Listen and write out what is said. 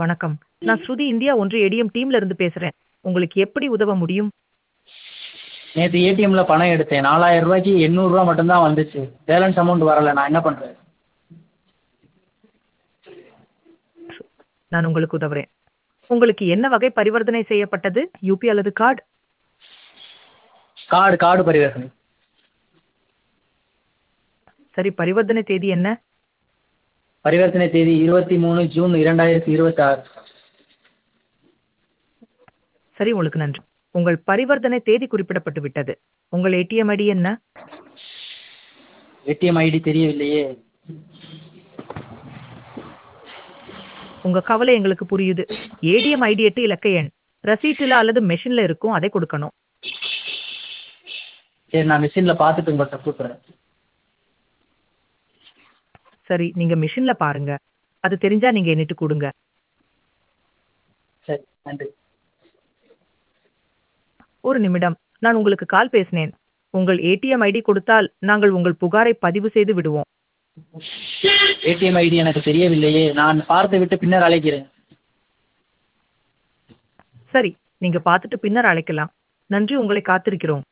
வணக்கம் நான் ஸ்ருதி இந்தியா ஒன்று ஏடிஎம் டீம்ல இருந்து பேசுறேன் உங்களுக்கு எப்படி உதவ முடியும் நேற்று ஏடிஎம்மில் பணம் எடுத்தேன் நாலாயிரம் ரூபாய்க்கு எண்ணூறுரூவா மட்டும்தான் வந்துச்சு பேலன்ஸ் அமௌண்ட் வரல நான் என்ன பண்ணுறது நான் உங்களுக்கு உதவுறேன் உங்களுக்கு என்ன வகை பரிவர்த்தனை செய்யப்பட்டது யூபி அல்லது கார்டு கார்டு கார்டு பரிவர்த்தனை சரி பரிவர்த்தனை தேதி என்ன பரிவர்த்தனை தேதி இருபத்தி மூணு ஜூன் இரண்டாயிரத்தி இருபத்தாறு சரி உங்களுக்கு நன்றி உங்கள் பரிவர்த்தனை தேதி குறிப்பிடப்பட்டு விட்டது உங்கள் ஏடிஎம் ஐடி என்ன ஏடிஎம் ஐடி தெரியவில்லையே உங்க கவலை எங்களுக்கு புரியுது ஏடிஎம் ஐடி எட்டு இலக்க எண் ரசீட்டுல அல்லது மெஷின்ல இருக்கும் அதை கொடுக்கணும் சரி நான் மிஷினில் பார்த்துட்டு உங்கள்கிட்ட கூப்பிட்றேன் சரி நீங்க மிஷின்ல பாருங்க அது தெரிஞ்சா நீங்க எண்ணிட்டு கொடுங்க சரி நன்றி ஒரு நிமிடம் நான் உங்களுக்கு கால் பேசினேன் உங்கள் ஏடிஎம் ஐடி கொடுத்தால் நாங்கள் உங்கள் புகாரை பதிவு செய்து விடுவோம் ஏடிஎம் ஐடி எனக்கு தெரியவில்லையே நான் பார்த்து விட்டு பின்னர் அழைக்கிறேன் சரி நீங்க பார்த்துட்டு பின்னர் அழைக்கலாம் நன்றி உங்களை காத்திருக்கிறோம்